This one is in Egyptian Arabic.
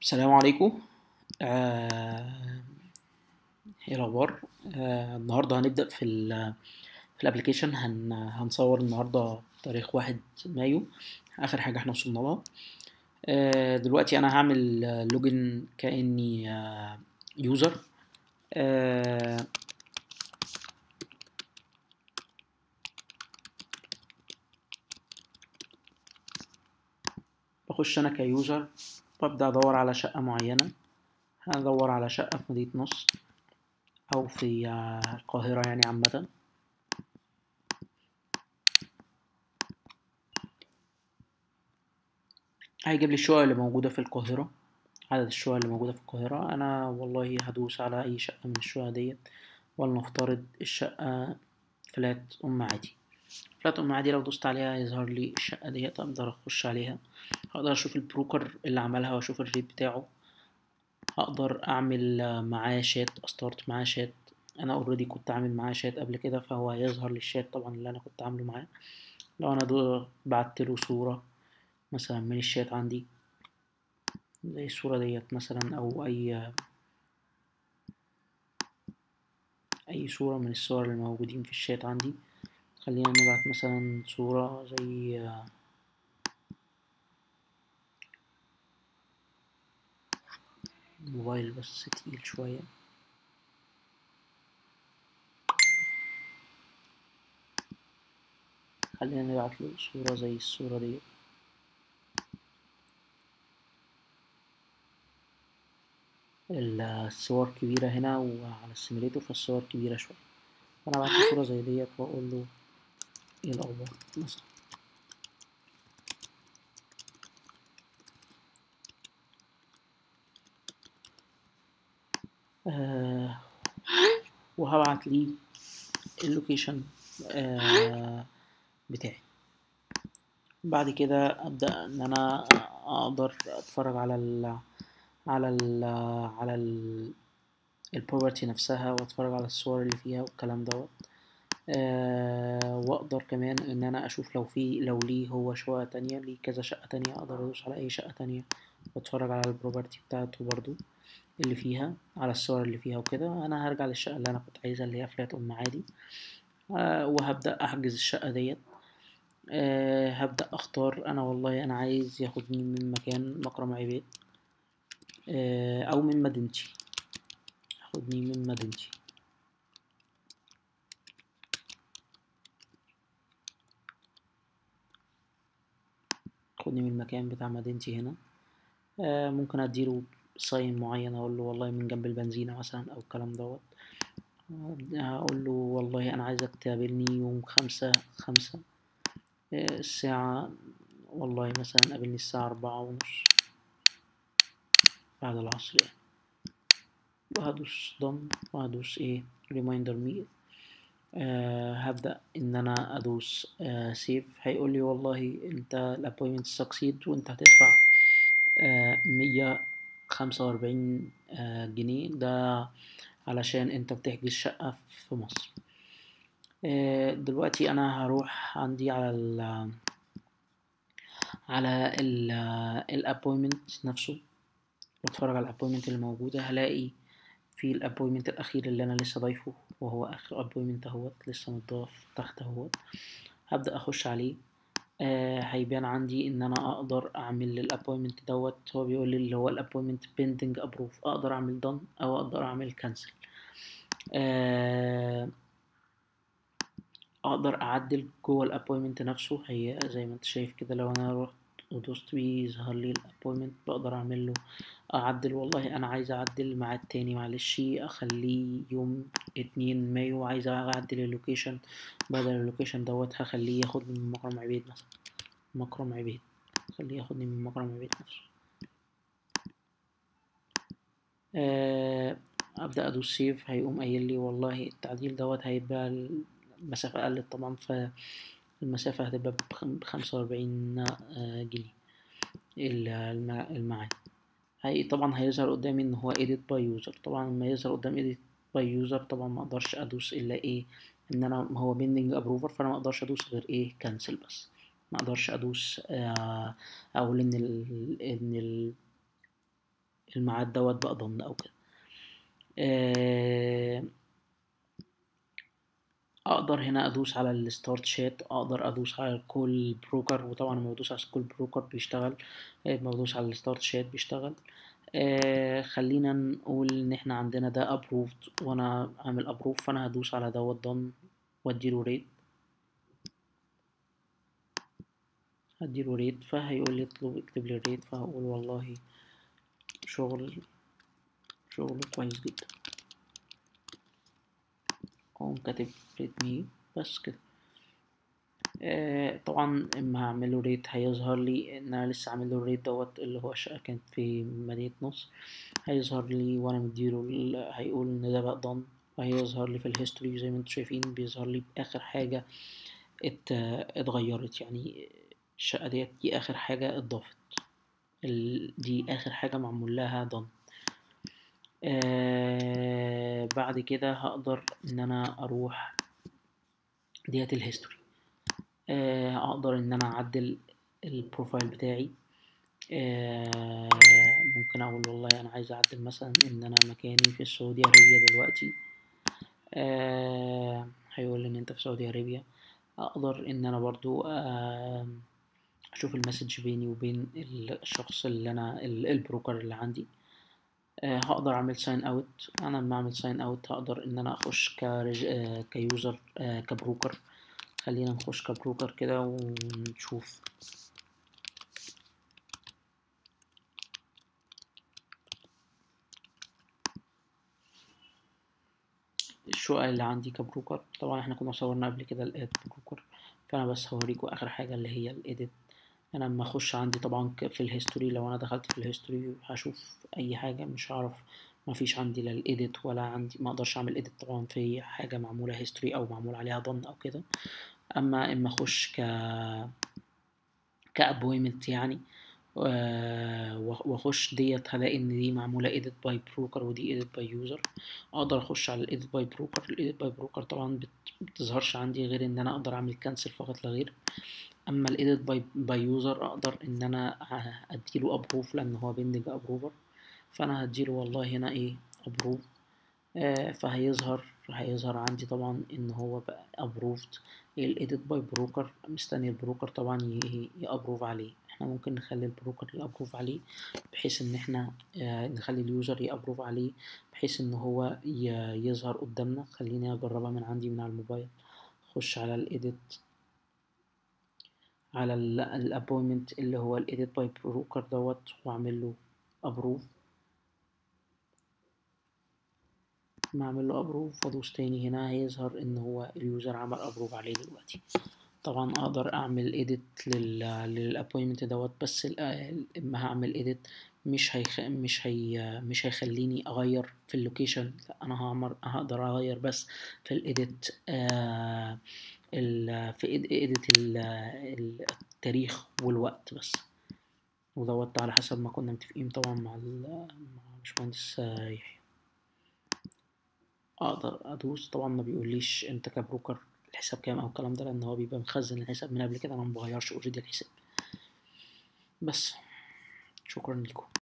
السلام عليكم آه، ايه الاخبار آه، النهارده هنبدا في ال في الابلكيشن هن هنصور النهارده تاريخ واحد مايو اخر حاجه احنا وصلنا لها آه، دلوقتي انا هعمل لوجن كاني يوزر بخش انا كيوزر ببدأ أدور على شقة معينة هدور على شقة في مدينة نصر أو في القاهرة يعني عامة هيجيب لي الشقق اللي موجودة في القاهرة عدد الشقق اللي موجودة في القاهرة أنا والله هدوس على أي شقة من الشقق ديت ولنفترض الشقة فلات أم عادي فلات أم عادي لو دوست عليها يظهر لي الشقة ديت أقدر أخش عليها هقدر أشوف البروكر اللي عملها وأشوف الريت بتاعه هقدر أعمل معاه شات أستارت معاه شات أنا أوريدي كنت عامل معاه شات قبل كده فهو هيظهر لي الشات طبعا اللي أنا كنت عامله معاه لو أنا بعتله صورة مثلا من الشات عندي زي الصورة ديت مثلا أو أي أي صورة من الصور اللي موجودين في الشات عندي خلينا نبعت مثلا صورة زي موبايل بس تقيل شوية خلينا نبعت له صورة زي الصورة دي الصور كبيرة هنا وعلى السيميليتور فالصور كبيرة شوية فأنا بعت له صورة زي ديت وأقول له ايه الأخبار مثلا آه وهبعت ليه اللوكيشن آه بتاعي بعد كده ابدا ان انا اقدر اتفرج على ال على ال على ال البروبرتي نفسها واتفرج على الصور اللي فيها والكلام دوت أه واقدر كمان ان انا اشوف لو في لو ليه هو شقة تانية ليه كذا شقة تانية اقدر ادوس على اي شقة تانية واتفرج على البروبرتي بتاعته برضو اللي فيها على الصور اللي فيها وكده انا هرجع للشقة اللي انا كنت عايزها اللي هي فلات ام عادي أه وهبدأ احجز الشقة ديت أه هبدأ اختار انا والله انا عايز ياخدني من مكان مكرم عبيد أه او من مدينتي ياخدني من مدينتي خدني من المكان بتاع مدينتي هنا آه ممكن اديله صين معين اقول له والله من جنب البنزينة مثلا او الكلام دوت هقول له والله انا عايزك تقابلني يوم خمسة خمسة آه الساعة والله مثلا قابلني الساعة أربعة ونص بعد العصر يعني وهدوس ضم وهدوس ايه ريمايندر مي آه هبدأ إن أنا أدوس آه سيف هيقول لي والله أنت الأبوينمنت سكسيد وأنت هتدفع مية خمسة وأربعين جنيه ده علشان أنت بتحجز شقة في مصر آه دلوقتي أنا هروح عندي على ال على الأبوينمنت نفسه واتفرج على الأبوينمنت اللي موجودة هلاقي في الابويمنت الاخير اللي انا لسه ضايفه وهو اخر ابويمنت اهوت لسه متضاف تحت اهوت هبدا اخش عليه آه هيبان عندي ان انا اقدر اعمل الابويمنت دوت هو بيقول لي اللي هو الابويمنت بيندنج ابروف اقدر اعمل دون او اقدر اعمل كانسل آه اقدر اعدل جوه الابويمنت نفسه هي زي ما انت شايف كده لو انا رحت ودوست بيه يظهر لي الابويمنت بقدر اعمل له اعدل والله انا عايز اعدل ميعاد تاني معلش اخليه يوم اتنين مايو عايز اعدل اللوكيشن بدل اللوكيشن دوت هخليه ياخدني من مكرم عبيد مثلا مكرم عبيد خليه ياخدني من مكرم عبيد نفسه أه ابدا ادوس سيف هيقوم قايل لي والله التعديل دوت هيبقى المسافه قلت طبعا فالمسافه هتبقى بخمسة وأربعين جنيه الميعاد هي طبعا هيظهر قدامي ان هو edit by user طبعا لما يظهر قدام edit by user طبعا ما اقدرش ادوس الا ايه ان انا هو pending approver فانا ما اقدرش ادوس غير ايه cancel بس ما اقدرش ادوس آه اقول ان ال ان ال الميعاد دوت بقى ضن او كده آه، اقدر هنا ادوس على الستارت شات اقدر ادوس على الكول بروكر وطبعا لما بدوس على الكول بروكر بيشتغل آه، لما بدوس على الستارت شات بيشتغل آه خلينا نقول ان احنا عندنا ده ابروفد وانا عامل ابروف فانا هدوس على دوت ضم واديله ريت هديله ريت فهيقول لي اطلب اكتب لي الريت فهقول والله شغل شغل كويس جدا اقوم كاتب ريت مي بس كده آه طبعا اما هعمله ريت هيظهر لي ان انا لسه عامل له الريت دوت اللي هو شقة كانت في مدينة نصر هيظهر لي وانا مديله ال- هيقول ان ده بقى ضن وهيظهر لي في الهيستوري زي ما انتم شايفين بيظهر لي اخر حاجة ات اتغيرت يعني الشقة ديت دي اخر حاجة اتضافت ال- دي اخر حاجة معمول لها ضن آه بعد كده هقدر ان انا اروح ديت الهيستوري آه اقدر ان انا اعدل البروفايل بتاعي آه ممكن اقول والله انا عايز اعدل مثلا ان انا مكاني في السعودية ارابيا دلوقتي آه هيقول لي ان انت في سعودي ارابيا اقدر ان انا برضو آه اشوف المسج بيني وبين الشخص اللي انا ال- البروكر اللي عندي آه هقدر اعمل ساين اوت انا لما اعمل ساين اوت هقدر ان انا اخش كرج... آه كيوزر آه كبروكر خلينا نخش كبروكر كده ونشوف الشقق اللي عندي كبروكر طبعا احنا كنا صورنا قبل كده الاد بروكر فانا بس هوريكم اخر حاجه اللي هي الايديت انا لما اخش عندي طبعا ك- في الهيستوري لو انا دخلت في الهيستوري هشوف اي حاجه مش هعرف ما فيش عندي لا الايديت ولا عندي ما اقدرش اعمل ايديت طبعا في حاجه معموله هيستوري او معمول عليها ضن او كده اما اما اخش ك كابويمنت يعني آه، وأ- واخش ديت هلاقي ان دي معموله ايديت باي بروكر ودي ايديت باي يوزر اقدر اخش على الايديت باي بروكر الايديت باي بروكر طبعا بت- بتظهرش عندي غير ان انا اقدر اعمل كانسل فقط لا غير اما الايديت باي باي يوزر اقدر ان انا ع- اديله ابروف لان هو بيندنج ابروفر فانا هديله والله هنا ايه ابروف آه فهيظهر هيظهر عندي طبعا ان هو بقى ابروفد الايديت باي بروكر مستني البروكر طبعا يابروف عليه احنا ممكن نخلي البروكر يابروف عليه بحيث ان احنا آه نخلي اليوزر يابروف عليه بحيث ان هو ي- يظهر قدامنا خليني اجربها من عندي من على الموبايل اخش على الايديت على الابوينمنت اللي هو الايديت باي بروكر دوت واعمل له ابروف ما اعمل له ابروف وادوس تاني هنا هيظهر ان هو اليوزر عمل ابروف عليه دلوقتي طبعا اقدر اعمل ايديت لل للابوينمنت دوت بس ال- اما هعمل ايديت مش هيخ... مش هي مش هيخليني اغير في اللوكيشن لا انا هعمر هقدر اغير بس في الايديت آه ال... في ايديت ال... ال- التاريخ والوقت بس ودوت على حسب ما كنا متفقين طبعا مع ال... مع باشمهندس آه، يحيى اقدر ادوس طبعا ما بيقوليش انت كبروكر الحساب كام او الكلام ده لان هو بيبقى مخزن الحساب من قبل كده انا ما بغيرش اوريدي الحساب بس شكرا لكم